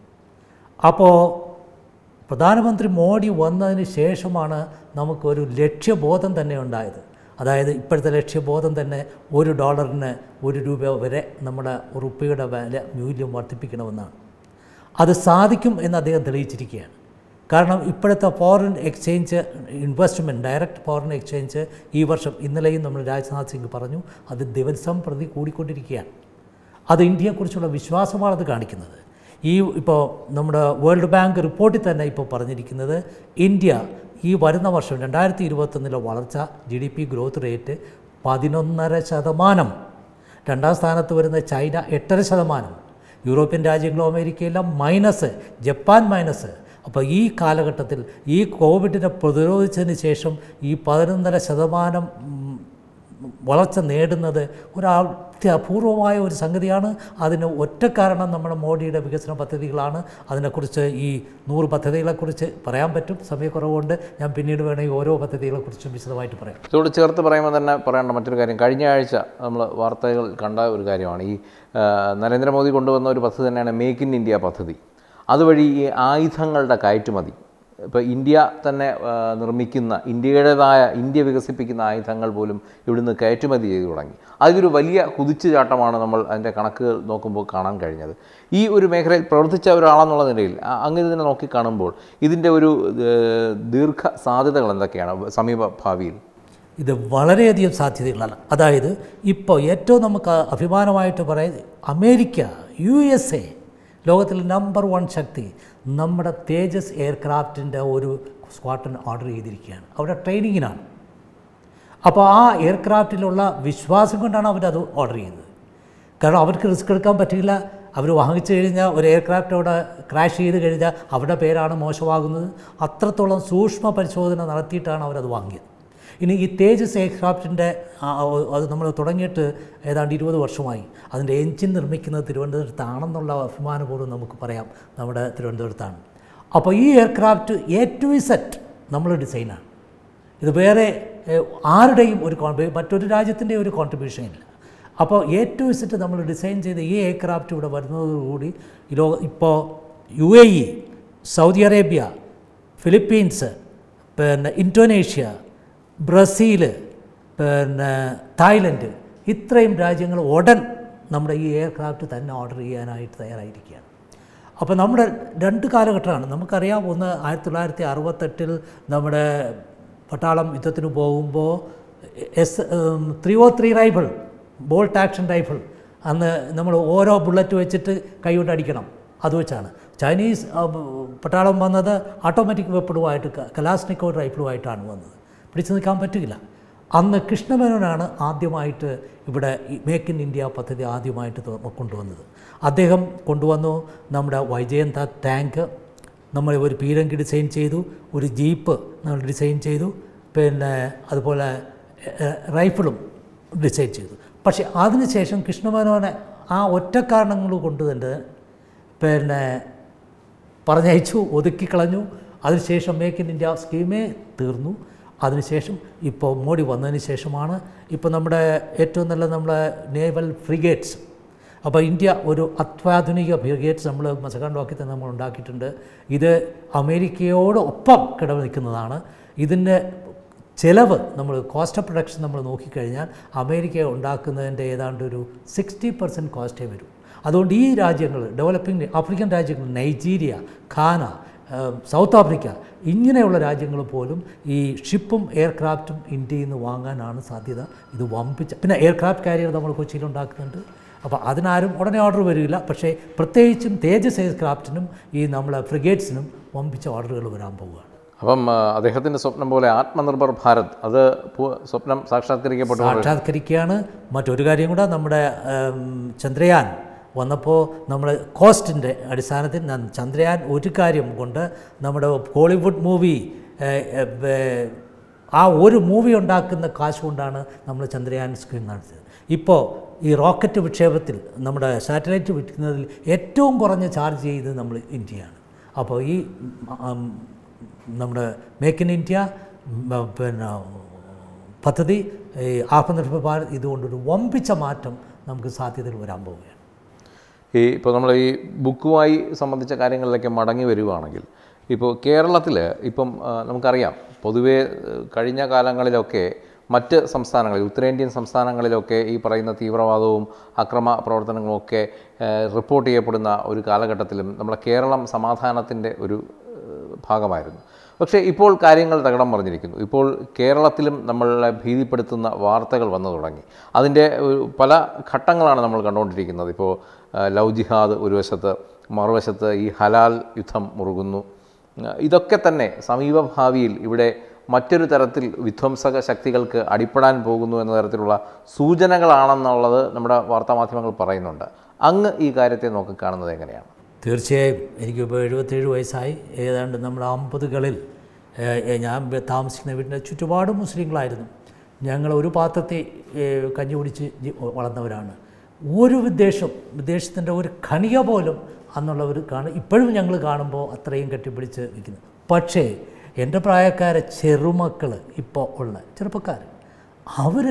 അപ്പോൾ പ്രധാനമന്ത്രി മോഡി വന്നതിന് ശേഷമാണ് നമുക്കൊരു ലക്ഷ്യബോധം തന്നെ ഉണ്ടായത് അതായത് ഇപ്പോഴത്തെ ലക്ഷ്യബോധം തന്നെ ഒരു ഡോളറിന് ഒരു രൂപ വരെ നമ്മുടെ റുപ്പിയുടെ വില മൂല്യം വർദ്ധിപ്പിക്കണമെന്നാണ് അത് സാധിക്കും എന്ന് അദ്ദേഹം തെളിയിച്ചിരിക്കുകയാണ് കാരണം ഇപ്പോഴത്തെ foreign exchange investment direct foreign exchange ഈ വർഷം ഇന്നലെയും നമ്മൾ രാജ്നാഥ് സിംഗ് പറഞ്ഞു അത് ദിവസം പ്രതി കൂടിക്കൊണ്ടിരിക്കുകയാണ് അത് ഇന്ത്യയെക്കുറിച്ചുള്ള വിശ്വാസമാണ് അത് കാണിക്കുന്നത് ഈ ഇപ്പോൾ നമ്മുടെ വേൾഡ് ബാങ്ക് റിപ്പോർട്ടിൽ തന്നെ ഇപ്പോൾ പറഞ്ഞിരിക്കുന്നത് ഇന്ത്യ ഈ വരുന്ന വർഷം രണ്ടായിരത്തി ഇരുപത്തൊന്നിലെ വളർച്ച G D P growth rate പതിനൊന്നര ശതമാനം രണ്ടാം സ്ഥാനത്ത് വരുന്ന ചൈന എട്ടര ശതമാനം യൂറോപ്യൻ രാജ്യങ്ങളും അമേരിക്കയെല്ലാം മൈനസ് ജപ്പാൻ മൈനസ് അപ്പോൾ ഈ കാലഘട്ടത്തിൽ ഈ കോവിഡിനെ പ്രതിരോധിച്ചതിന് ശേഷം ഈ പതിനൊന്നര ശതമാനം ഉം, വളർച്ച നേടുന്നത് ഒരു അത്യപൂർവമായ ഒരു സംഗതിയാണ് അതിന് ഒറ്റ കാരണം നമ്മുടെ മോഡിയുടെ വികസന പദ്ധതികളാണ് അതിനെക്കുറിച്ച് ഈ നൂറ് പദ്ധതികളെക്കുറിച്ച് പറയാൻ പറ്റും സമയക്കുറവുകൊണ്ട് ഞാൻ പിന്നീട് വേണമെങ്കിൽ ഓരോ പദ്ധതികളെക്കുറിച്ചും വിശദമായിട്ട് പറയാം ഇതോട് ചേർത്ത് പറയുമ്പോൾ തന്നെ പറയേണ്ട മറ്റൊരു കാര്യം കഴിഞ്ഞ ആഴ്ച നമ്മൾ വാർത്തകൾ കണ്ട ഒരു കാര്യമാണ് ഈ ആ, നരേന്ദ്രമോദി കൊണ്ടുവന്ന ഒരു പദ്ധതി തന്നെയാണ് മേക്ക് ഇൻ ഇന്ത്യ പദ്ധതി അതുവഴി ഈ ആയുധങ്ങളുടെ കയറ്റുമതി ഇപ്പോൾ ഇന്ത്യ തന്നെ ആ, നിർമ്മിക്കുന്ന ഇന്ത്യയുടേതായ ഇന്ത്യ വികസിപ്പിക്കുന്ന ആയുധങ്ങൾ പോലും ഇവിടുന്ന് കയറ്റുമതി ചെയ്തു തുടങ്ങി അതൊരു വലിയ കുതിച്ചുചാട്ടമാണ് നമ്മൾ അതിൻ്റെ കണക്കുകൾ നോക്കുമ്പോൾ കാണാൻ കഴിഞ്ഞത് ഈ ഒരു മേഖലയിൽ പ്രവർത്തിച്ച ഒരാളെന്നുള്ള നിലയിൽ ആ, അങ്ങ് ഇതിനെ നോക്കിക്കാണുമ്പോൾ ഇതിൻ്റെ ഒരു ഏഹ്, ദീർഘ സാധ്യതകൾ എന്തൊക്കെയാണ് സമീപ ഭാവിയിൽ ഇത് വളരെയധികം സാധ്യതകളാണ് അതായത് ഇപ്പോൾ ഏറ്റവും നമുക്ക് അഭിമാനമായിട്ട് പറയുന്നത് അമേരിക്ക യു എസ് എ ലോകത്തിലെ നമ്പർ വൺ ശക്തി നമ്മുടെ തേജസ് എയർക്രാഫ്റ്റിൻ്റെ ഒരു സ്ക്വാഡ്രൺ ഓർഡർ ചെയ്തിരിക്കുകയാണ് അവിടെ ട്രെയിനിങ്ങിനാണ് അപ്പോൾ ആ എയർക്രാഫ്റ്റിലുള്ള വിശ്വാസം കൊണ്ടാണ് അവരത് ഓർഡർ ചെയ്തത് കാരണം അവർക്ക് റിസ്ക് എടുക്കാൻ പറ്റില്ല അവർ വാങ്ങിച്ചു കഴിഞ്ഞാൽ ഒരു എയർക്രാഫ്റ്റ് അവിടെ ക്രാഷ് ചെയ്ത് കഴിഞ്ഞാൽ അവരുടെ പേരാണ് മോശമാകുന്നത് അത്രത്തോളം സൂക്ഷ്മ പരിശോധന നടത്തിയിട്ടാണ് അവരത് വാങ്ങിയത് ഇനി ഈ തേജസ് എയർക്രാഫ്റ്റിൻ്റെ അത് നമ്മൾ തുടങ്ങിയിട്ട് ഏതാണ്ട് ഇരുപത് വർഷമായി അതിൻ്റെ എൻജിൻ നിർമ്മിക്കുന്നത് തിരുവനന്തപുരത്താണെന്നുള്ള അഭിമാനപൂർവ്വം നമുക്ക് പറയാം നമ്മുടെ തിരുവനന്തപുരത്താണ് അപ്പോൾ ഈ എയർക്രാഫ്റ്റ് എ ടു സെറ്റ് നമ്മൾ ഡിസൈനാണ് ഇത് വേറെ ഏഹ്, ആരുടെയും ഒരു കോൺട്രി മറ്റൊരു രാജ്യത്തിൻ്റെ ഒരു കോൺട്രിബ്യൂഷൻ ഇല്ല അപ്പോൾ എ ടു സെറ്റ് നമ്മൾ ഡിസൈൻ ചെയ്ത ഈ എയർക്രാഫ്റ്റ് ഇവിടെ വരുന്നതോടുകൂടി ഈ ലോക ഇപ്പോൾ U A E Saudi Arabia Philippines പിന്നെ ഇന്തോനേഷ്യ ബ്രസീൽ പിന്നെ തായ്ലൻഡ് ഇത്രയും രാജ്യങ്ങൾ ഉടൻ നമ്മുടെ ഈ എയർക്രാഫ്റ്റ് തന്നെ ഓർഡർ ചെയ്യാനായിട്ട് തയ്യാറായിരിക്കുകയാണ് അപ്പോൾ നമ്മുടെ രണ്ട് കാലഘട്ടമാണ് നമുക്കറിയാം ഒന്ന് ആയിരത്തി തൊള്ളായിരത്തി അറുപത്തെട്ടിൽ നമ്മുടെ പട്ടാളം യുദ്ധത്തിന് പോകുമ്പോൾ S three O three rifle bolt action rifle അന്ന് നമ്മൾ ഓരോ ബുള്ളറ്റ് വെച്ചിട്ട് കൈകൊണ്ട് അടിക്കണം അത് വെച്ചാണ് ചൈനീസ് ആ, പട്ടാളം വന്നത് ഓട്ടോമാറ്റിക് വെപ്പണുമായിട്ട് കലാസ്നിക്കോ റൈഫിളുമായിട്ടാണ് വന്നത് പിടിച്ചു നിൽക്കാൻ പറ്റില്ല അന്ന് കൃഷ്ണമേനോനാണ് ആദ്യമായിട്ട് ഇവിടെ ഈ മേക്ക് ഇൻ ഇന്ത്യ പദ്ധതി ആദ്യമായിട്ട് തുറ- കൊണ്ടുവന്നത് അദ്ദേഹം കൊണ്ടുവന്നു നമ്മുടെ വൈജയന്ത ടാങ്ക് നമ്മൾ ഒരു പീരങ്കി ഡിസൈൻ ചെയ്തു ഒരു ജീപ്പ് നമ്മൾ ഡിസൈൻ ചെയ്തു പിന്നെ അതുപോലെ എ- റൈഫിളും ഡിസൈൻ ചെയ്തു പക്ഷേ അതിനുശേഷം കൃഷ്ണമേനോനെ ആ ഒറ്റ കാരണങ്ങൾ കൊണ്ട് തന്നെ പിന്നെ പറഞ്ഞയച്ചു ഒതുക്കിക്കളഞ്ഞു അതിനുശേഷം മേക്ക് ഇൻ ഇന്ത്യ സ്കീമേ തീർന്നു അതിനുശേഷം ഇപ്പോൾ മോഡി വന്നതിന് ശേഷമാണ് ഇപ്പോൾ നമ്മുടെ ഏറ്റവും നല്ല നമ്മുടെ നേവൽ ഫ്രിഗേറ്റ്സ് അപ്പോൾ ഇന്ത്യ ഒരു അത്യാധുനിക ഫ്രിഗേറ്റ്സ് നമ്മൾ മസകാൻ ഡോക്കിൽ തന്നെ നമ്മൾ ഉണ്ടാക്കിയിട്ടുണ്ട് ഇത് അമേരിക്കയോടൊപ്പം കിടവ് നിൽക്കുന്നതാണ് ഇതിൻ്റെ ചിലവ് നമ്മൾ കോസ്റ്റ് ഓഫ് പ്രൊഡക്ഷൻ നമ്മൾ നോക്കിക്കഴിഞ്ഞാൽ അമേരിക്ക ഉണ്ടാക്കുന്നതിൻ്റെ ഏതാണ്ട് ഒരു സിക്സ്റ്റി പെർസെൻറ്റ് കോസ്റ്റേ വരും അതുകൊണ്ട് ഈ രാജ്യങ്ങൾ ഡെവലപ്പിംഗ് ആഫ്രിക്കൻ രാജ്യങ്ങൾ നൈജീരിയ ഖാന ഏഹ്, സൗത്ത് ആഫ്രിക്ക ഇങ്ങനെയുള്ള രാജ്യങ്ങൾ പോലും ഈ ഷിപ്പും എയർക്രാഫ്റ്റും ഇന്ത്യയിൽ നിന്ന് വാങ്ങാനാണ് സാധ്യത ഇത് വമ്പിച്ച പിന്നെ എയർക്രാഫ്റ്റ് കാരിയർ നമ്മൾ കൊച്ചിയിൽ ഉണ്ടാക്കുന്നുണ്ട് അപ്പോൾ അതിനാരും ഉടനെ ഓർഡർ വരില്ല പക്ഷേ പ്രത്യേകിച്ചും തേജസ് എയർക്രാഫ്റ്റിനും ഈ നമ്മളെ ഫ്രിഗേറ്റ്സിനും വമ്പിച്ച ഓർഡറുകൾ വരാൻ പോവുകയാണ് അപ്പം ആ, അദ്ദേഹത്തിൻ്റെ സ്വപ്നം പോലെ ആത്മനിർഭർ ഭാരത് അത് പൂ- സ്വപ്നം സാക്ഷാത്കരിക്കപ്പെട്ടു സാക്ഷാത്കരിക്കുകയാണ് മറ്റൊരു കാര്യം കൂടെ നമ്മുടെ ഉം, ചന്ദ്രയാൻ വന്നപ്പോൾ നമ്മൾ കോസ്റ്റിൻ്റെ അടിസ്ഥാനത്തിൽ ന- ചന്ദ്രയാൻ ഒരു കാര്യം കൊണ്ട് നമ്മുടെ ഹോളിവുഡ് മൂവി ആ ഒരു മൂവി ഉണ്ടാക്കുന്ന കാശ് കൊണ്ടാണ് നമ്മൾ ചന്ദ്രയാൻ സ്ക്രീൻ നടത്തിയത് ഇപ്പോൾ ഈ റോക്കറ്റ് വിക്ഷേപത്തിൽ നമ്മുടെ സാറ്റലൈറ്റ് വിൽക്കുന്നതിൽ ഏറ്റവും കുറഞ്ഞ ചാർജ് ചെയ്തത് നമ്മൾ ഇന്ത്യയാണ് അപ്പോൾ ഈ ഉം, നമ്മുടെ മേക്ക് ഇൻ ഇന്ത്യ ഉം, പിന്നെ പദ്ധതി ഈ ആത്മനിർഭർ ഭാരത് ഇതുകൊണ്ടൊരു വമ്പിച്ച മാറ്റം നമുക്ക് സാധ്യതയിൽ വരാൻ പോവുകയാണ് ഈ ഇപ്പോൾ നമ്മൾ ഈ ബുക്കുമായി സംബന്ധിച്ച കാര്യങ്ങളിലേക്ക് മടങ്ങി വരുവാണെങ്കിൽ ഇപ്പോൾ കേരളത്തിൽ ഇപ്പം ആ, നമുക്കറിയാം പൊതുവേ ഏഹ്, കഴിഞ്ഞ കാലങ്ങളിലൊക്കെ മറ്റ് സംസ്ഥാനങ്ങളിൽ ഉത്തരേന്ത്യൻ സംസ്ഥാനങ്ങളിലൊക്കെ ഈ പറയുന്ന തീവ്രവാദവും അക്രമ പ്രവർത്തനങ്ങളും ഒക്കെ ഏഹ്, റിപ്പോർട്ട് ചെയ്യപ്പെടുന്ന ഒരു കാലഘട്ടത്തിലും നമ്മളെ കേരളം സമാധാനത്തിൻ്റെ ഒരു ഏഹ്, ഭാഗമായിരുന്നു പക്ഷേ ഇപ്പോൾ കാര്യങ്ങൾ തകിടം പറഞ്ഞിരിക്കുന്നു ഇപ്പോൾ കേരളത്തിലും നമ്മളെ ഭീതിപ്പെടുത്തുന്ന വാർത്തകൾ വന്നു തുടങ്ങി അതിൻ്റെ ഒരു പല ഘട്ടങ്ങളാണ് നമ്മൾ കണ്ടുകൊണ്ടിരിക്കുന്നത് ഇപ്പോൾ ആ, ലവ് ജിഹാദ് ഒരു വശത്ത് മറുവശത്ത് ഈ ഹലാൽ യുദ്ധം മുറുകുന്നു ആ, ഇതൊക്കെ തന്നെ സമീപഭാവിയിൽ ഇവിടെ മറ്റൊരു തരത്തിൽ വിധ്വംസക ശക്തികൾക്ക് അടിപ്പെടാൻ പോകുന്നു എന്ന തരത്തിലുള്ള സൂചനകളാണെന്നുള്ളത് നമ്മുടെ വാർത്താമാധ്യമങ്ങൾ പറയുന്നുണ്ട് അങ്ങ് ഈ കാര്യത്തെ നോക്കിക്കാണുന്നത് എങ്ങനെയാണ് തീർച്ചയായും എനിക്കിപ്പോൾ എഴുപത്തേഴ് വയസ്സായി ഏതാണ്ട് നമ്മുടെ അമ്പതുകളിൽ ഏഹ്, ഏഹ്, ഞാൻ വ- താമസിക്കുന്ന വീടിൻ്റെ ചുറ്റുപാടും മുസ്ലിങ്ങളായിരുന്നു ഞങ്ങൾ ഒരു പാത്രത്തിൽ ഏഹ്, കഞ്ഞി കുടിച്ച് ജി- വളർന്നവരാണ് ഒരു വിദ്വേഷം വിദ്വേഷത്തിൻ്റെ ഒരു ഖണിക പോലും അന്നുള്ളവർ കാണും ഇപ്പോഴും ഞങ്ങൾ കാണുമ്പോൾ അത്രയും കെട്ടിപ്പിടിച്ച് നിൽക്കുന്നു പക്ഷേ എൻ്റെ പ്രായക്കാരെ ചെറുമക്കൾ ഇപ്പോൾ ഉള്ള ചെറുപ്പക്കാർ അവർ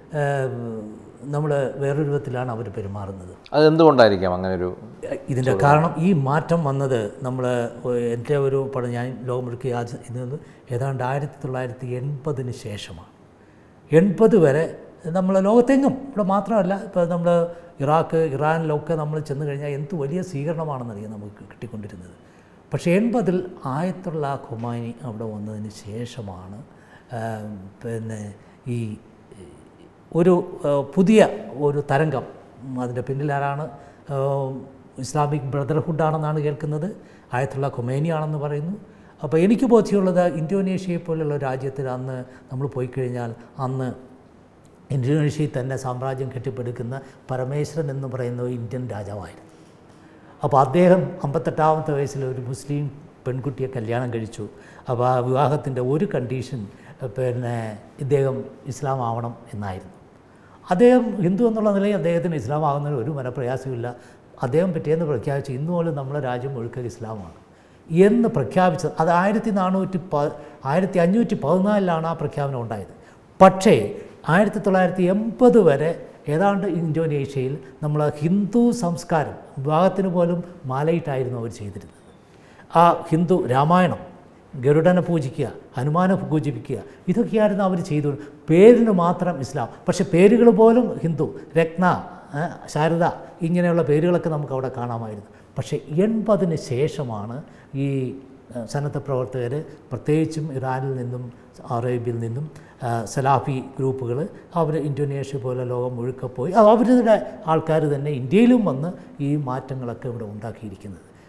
നമ്മൾ വേറൊരു വിധത്തിലാണ് അവർ പെരുമാറുന്നത് അതെന്തുകൊണ്ടായിരിക്കാം അങ്ങനെ ഒരു ഇതിൻ്റെ കാരണം ഈ മാറ്റം വന്നത് നമ്മൾ എൻ്റെ ഒരു പഠനം ഞാൻ ലോകമെടുക്കുക യാച ഇത് ഏതാണ്ട് ആയിരത്തി തൊള്ളായിരത്തി എൺപതിന് ശേഷമാണ് എൺപത് വരെ നമ്മൾ ലോകത്തെങ്ങും ഇവിടെ മാത്രമല്ല ഇപ്പോൾ നമ്മൾ ഇറാഖ് ഇറാനിലൊക്കെ നമ്മൾ ചെന്ന് കഴിഞ്ഞാൽ എന്ത് വലിയ സ്വീകരണമാണെന്നറിയാം നമുക്ക് കിട്ടിക്കൊണ്ടിരുന്നത് പക്ഷേ എൺപതിൽ ആയത്തുള്ള ഖുമാനി അവിടെ വന്നതിന് ശേഷമാണ് ആ, പിന്നെ ഈ ഒരു ആ, പുതിയ ഒരു തരംഗം അതിൻ്റെ പിന്നിലാരാണ് ആ, ഇസ്ലാമിക് ബ്രദർഹുഡാണെന്നാണ് കേൾക്കുന്നത് ആയത്തുള്ള ഖൊമേനിയാണെന്ന് പറയുന്നു അപ്പോൾ എനിക്ക് ബോധ്യമുള്ളത് ഇന്തോനേഷ്യയെ പോലുള്ള രാജ്യത്തിൽ അന്ന് നമ്മൾ പോയി കഴിഞ്ഞാൽ അന്ന് ഇന്തോനേഷ്യയിൽ തന്നെ സാമ്രാജ്യം കെട്ടിപ്പടുക്കുന്ന പരമേശ്വരൻ എന്ന് പറയുന്ന ഒരു ഇന്ത്യൻ രാജാവായിരുന്നു അപ്പോൾ അദ്ദേഹം അമ്പത്തെട്ടാമത്തെ വയസ്സിൽ ഒരു മുസ്ലിം പെൺകുട്ടിയെ കല്യാണം കഴിച്ചു അപ്പോൾ ആ വിവാഹത്തിൻ്റെ ഒരു കണ്ടീഷൻ പിന്നെ ഇദ്ദേഹം ഇസ്ലാം ആവണം എന്നായിരുന്നു അദ്ദേഹം ഹിന്ദു എന്നുള്ള നിലയിൽ അദ്ദേഹത്തിന് ഇസ്ലാം ആകുന്നതിന് ഒരു മനപ്രയാസമില്ല അദ്ദേഹം പിറ്റേന്ന് പ്രഖ്യാപിച്ചു ഇന്ന് പോലും നമ്മുടെ രാജ്യം മുഴുക്ക ഇസ്ലാമാണ് എന്ന് പ്രഖ്യാപിച്ചത് അത് ആയിരത്തി നാനൂറ്റി പ ആയിരത്തി അഞ്ഞൂറ്റി പതിനാലിലാണ് ആ പ്രഖ്യാപനം ഉണ്ടായത് പക്ഷേ ആയിരത്തി തൊള്ളായിരത്തി എൺപത് വരെ ഏതാണ്ട് ഇന്തോനേഷ്യയിൽ നമ്മൾ ഹിന്ദു സംസ്കാരം വിവാഹത്തിന് പോലും മാലയിട്ടായിരുന്നു അവർ ചെയ്തിരുന്നത് ആ ഹിന്ദു രാമായണം ഗരുഡനെ പൂജിക്കുക ഹനുമാനെ പൂജിപ്പിക്കുക ഇതൊക്കെയായിരുന്നു അവർ ചെയ്തു പേരിന് മാത്രം ഇസ്ലാം പക്ഷെ പേരുകൾ പോലും ഹിന്ദു രത്ന ഏ, ശാരദ ഇങ്ങനെയുള്ള പേരുകളൊക്കെ നമുക്ക് അവിടെ കാണാമായിരുന്നു പക്ഷേ എൺപതിന് ശേഷമാണ് ഈ ഏ, സന്നദ്ധ പ്രവർത്തകർ പ്രത്യേകിച്ചും ഇറാനിൽ നിന്നും അറേബ്യയിൽ നിന്നും ആ, സലാഫി ഗ്രൂപ്പുകൾ അവർ ഇന്തോനേഷ്യ പോലെ ലോകം മുഴുക്ക പോയി അവരുടെ ആൾക്കാർ തന്നെ ഇന്ത്യയിലും വന്ന് ഈ മാറ്റങ്ങളൊക്കെ ഇവിടെ ഉണ്ടാക്കിയിരിക്കുന്നത്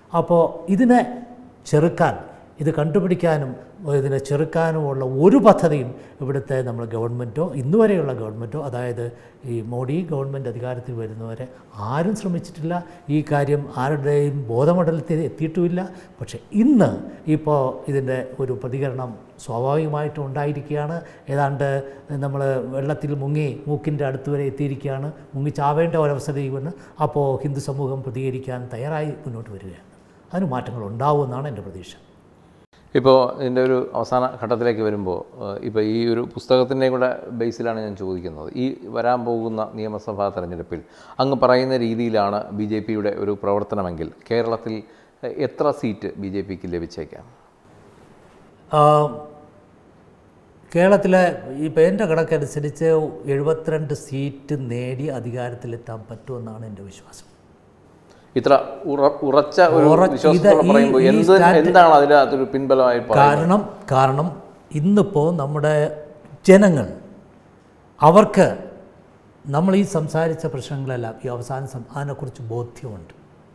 അപ്പോൾ ഇതിനെ ചെറുക്കാൻ ഇത് കണ്ടുപിടിക്കാനും ഇതിനെ ചെറുക്കാനുമുള്ള ഒരു പദ്ധതിയും ഇവിടുത്തെ നമ്മൾ ഗവൺമെൻറ്റോ ഇന്നുവരെയുള്ള ഗവൺമെൻറ്റോ അതായത് ഈ മോഡി ഗവൺമെൻറ് അധികാരത്തിൽ വരുന്നവരെ ആരും ശ്രമിച്ചിട്ടില്ല ഈ കാര്യം ആരുടെയും ബോധമണ്ഡലത്തിൽ എത്തിയിട്ടുമില്ല പക്ഷേ ഇന്ന് ഇപ്പോൾ ഇതിൻ്റെ ഒരു പ്രതികരണം സ്വാഭാവികമായിട്ടും ഉണ്ടായിരിക്കുകയാണ് ഏതാണ്ട് നമ്മൾ വെള്ളത്തിൽ മുങ്ങി മൂക്കിൻ്റെ അടുത്ത് വരെ എത്തിയിരിക്കുകയാണ് മുങ്ങി ചാവേണ്ട ഒരവസരയുമെന്ന് അപ്പോൾ ഹിന്ദു സമൂഹം പ്രതികരിക്കാൻ തയ്യാറായി മുന്നോട്ട് വരികയാണ് അതിന് മാറ്റങ്ങൾ ഉണ്ടാവുമെന്നാണ് എൻ്റെ പ്രതീക്ഷ ഇപ്പോൾ ഇതിൻ്റെ ഒരു അവസാന ഘട്ടത്തിലേക്ക് വരുമ്പോൾ ഇപ്പോൾ ഈ ഒരു പുസ്തകത്തിൻ്റെയും കൂടെ ബേസിലാണ് ഞാൻ ചോദിക്കുന്നത് ഈ വരാൻ പോകുന്ന നിയമസഭാ തെരഞ്ഞെടുപ്പിൽ അങ്ങ് പറയുന്ന രീതിയിലാണ് ബി ജെ പിയുടെ ഒരു പ്രവർത്തനമെങ്കിൽ കേരളത്തിൽ എ- എത്ര സീറ്റ് ബി ജെ പിക്ക് ലഭിച്ചേക്കാം ആ, കേരളത്തിലെ ഇപ്പോൾ എൻ്റെ കണക്കനുസരിച്ച് എഴുപത്തിരണ്ട് സീറ്റ് നേടി അധികാരത്തിലെത്താൻ പറ്റുമെന്നാണ് എൻ്റെ വിശ്വാസം ഇത്ര ഉറ ഉറച്ച ഒരു ഉറ- വിശ്വാസത്തോടെ ഇത് ഈ- പറയുമ്പോൾ ഈ എന്ത് സ്റ്റാറ്റ് എന്താണ് അതിനകത്തൊരു പിൻബലമായി പറയുന്നത് കാരണം കാരണം ഇന്നിപ്പോൾ നമ്മുടെ ജനങ്ങൾ അവർക്ക് നമ്മൾ ഈ സംസാരിച്ച പ്രശ്നങ്ങളെല്ലാം ഈ അവസാന സം- അതിനെക്കുറിച്ച് ബോധ്യമുണ്ട്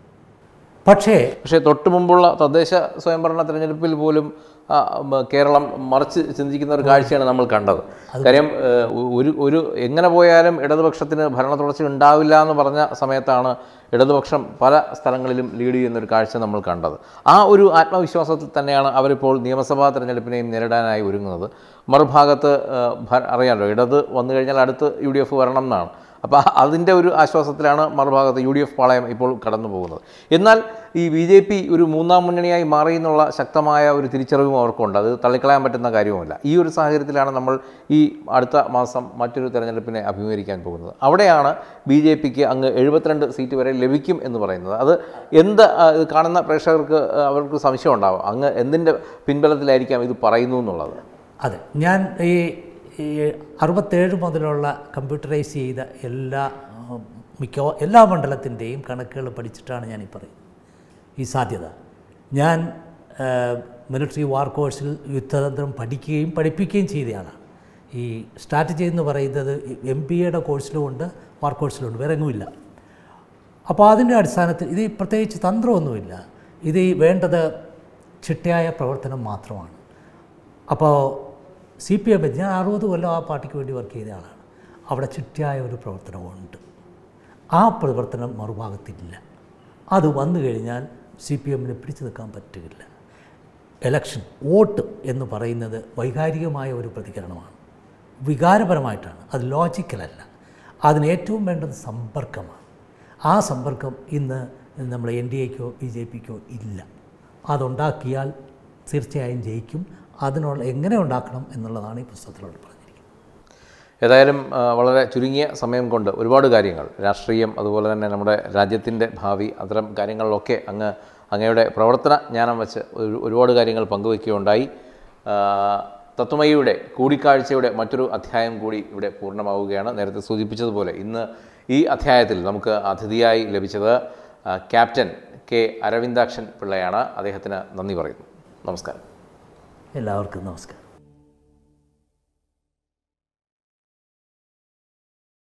പക്ഷേ പക്ഷേ തൊട്ട് മുമ്പുള്ള തദ്ദേശ സ്വയംഭരണ തെരഞ്ഞെടുപ്പിൽ പോലും ആ, മ, കേരളം മറിച്ച് ചിന്തിക്കുന്ന ഒരു കാഴ്ചയാണ് നമ്മൾ കണ്ടത് കാര്യം ഏഹ്, ഒ- ഒരു ഒരു എങ്ങനെ പോയാലും ഇടതുപക്ഷത്തിന് ഭരണ തുടർച്ച ഉണ്ടാവില്ല എന്ന് പറഞ്ഞ സമയത്താണ് ഇടതുപക്ഷം പല സ്ഥലങ്ങളിലും ലീഡ് ചെയ്യുന്ന ഒരു കാഴ്ച നമ്മൾ കണ്ടത് ആ ഒരു ആത്മവിശ്വാസത്തിൽ തന്നെയാണ് അവരിപ്പോൾ നിയമസഭാ തെരഞ്ഞെടുപ്പിനെയും നേരിടാനായി ഒരുങ്ങുന്നത് മറുഭാഗത്ത് ഏഹ്, ഭ- അറിയാമല്ലോ ഇടത് വന്നു കഴിഞ്ഞാൽ അടുത്ത് യു ഡി എഫ് വരണം എന്നാണ് അപ്പോൾ അതിൻ്റെ ഒരു ആശ്വാസത്തിലാണ് മറുഭാഗത്ത് യു ഡി എഫ് പാളയം ഇപ്പോൾ കടന്നു പോകുന്നത് എന്നാൽ ഈ ബി ജെ പി ഒരു മൂന്നാം മുന്നണിയായി മാറി എന്നുള്ള ശക്തമായ ഒരു തിരിച്ചറിവും അവർക്കുണ്ട് അത് തള്ളിക്കളയാൻ പറ്റുന്ന കാര്യവുമല്ല ഈ ഒരു സാഹചര്യത്തിലാണ് നമ്മൾ ഈ അടുത്ത മാസം മറ്റൊരു തെരഞ്ഞെടുപ്പിനെ അഭിമുഖീകരിക്കാൻ പോകുന്നത് അവിടെയാണ് ബി ജെ പിക്ക് അങ്ങ് എഴുപത്തിരണ്ട് സീറ്റ് വരെ ലഭിക്കും എന്ന് പറയുന്നത് അത് എന്ത് ആ, ഇത് കാണുന്ന പ്രേക്ഷകർക്ക് ആ, അവർക്ക് സംശയം ഉണ്ടാവും അങ്ങ് എന്തിൻ്റെ പിൻബലത്തിലായിരിക്കാം ഇത് പറയുന്നു എന്നുള്ളത് അതെ ഞാൻ ഈ ഈ അറുപത്തേഴ് മുതലുള്ള കമ്പ്യൂട്ടറൈസ് ചെയ്ത എല്ലാ ഉം, മിക്ക എല്ലാ മണ്ഡലത്തിൻ്റെയും കണക്കുകൾ പഠിച്ചിട്ടാണ് ഞാൻ ഈ പറയുന്നത് ഈ സാധ്യത ഞാൻ മിലിറ്ററി വാർ കോഴ്സിൽ യുദ്ധതന്ത്രം പഠിക്കുകയും പഠിപ്പിക്കുകയും ചെയ്തയാളാണ് ഈ സ്ട്രാറ്റജി എന്ന് പറയുന്നത് എം ബി എയുടെ കോഴ്സിലുമുണ്ട് വാർ കോഴ്സിലുമുണ്ട് വേറെ എങ്ങുമില്ല അപ്പോൾ അതിൻ്റെ അടിസ്ഥാനത്തിൽ ഇത് പ്രത്യേകിച്ച് തന്ത്രമൊന്നുമില്ല ഇത് ഈ വേണ്ടത് ചിട്ടയായ പ്രവർത്തനം മാത്രമാണ് അപ്പോൾ സി പി എം ഞാൻ അറുപത് കൊല്ലം ആ പാർട്ടിക്ക് വേണ്ടി വർക്ക് ചെയ്ത ആളാണ് അവിടെ ചിട്ടയായ ഒരു പ്രവർത്തനമുണ്ട് ആ പ്രവർത്തനം മറുഭാഗത്തില്ല അത് വന്നു കഴിഞ്ഞാൽ സി പി എമ്മിന് പിടിച്ചു നിൽക്കാൻ പറ്റുകയില്ല എലക്ഷൻ വോട്ട് എന്ന് പറയുന്നത് വൈകാരികമായ ഒരു പ്രതികരണമാണ് വികാരപരമായിട്ടാണ് അത് ലോജിക്കലല്ല അതിന് ഏറ്റവും വേണ്ടത് സമ്പർക്കമാണ് ആ സമ്പർക്കം ഇന്ന് നമ്മൾ എൻ ഡി എക്കോ ബി ജെ പിക്കോ ഇല്ല അതുണ്ടാക്കിയാൽ തീർച്ചയായും ജയിക്കും അതിനുള്ള എങ്ങനെ ഉണ്ടാക്കണം എന്നുള്ളതാണ് ഈ പുസ്തകത്തിലൂടെ പറഞ്ഞിരിക്കുന്നത് ഏതായാലും ആ, വളരെ ചുരുങ്ങിയ സമയം കൊണ്ട് ഒരുപാട് കാര്യങ്ങൾ രാഷ്ട്രീയം അതുപോലെ തന്നെ നമ്മുടെ രാജ്യത്തിൻ്റെ ഭാവി അത്തരം കാര്യങ്ങളിലൊക്കെ അങ്ങ് അങ്ങയുടെ പ്രവർത്തന ജ്ഞാനം വെച്ച് ഒരു ഒരുപാട് കാര്യങ്ങൾ പങ്കുവയ്ക്കുകയുണ്ടായി ആ, തത്വമയിയുടെ കൂടിക്കാഴ്ചയുടെ മറ്റൊരു അധ്യായം കൂടി ഇവിടെ പൂർണ്ണമാവുകയാണ് നേരത്തെ സൂചിപ്പിച്ചതുപോലെ ഇന്ന് ഈ അധ്യായത്തിൽ നമുക്ക് അതിഥിയായി ലഭിച്ചത് ആ, ക്യാപ്റ്റൻ കെ അരവിന്ദാക്ഷൻ പിള്ളയാണ് അദ്ദേഹത്തിന് നന്ദി പറയുന്നു നമസ്കാരം എല്ലാവർക്കും നമസ്കാരം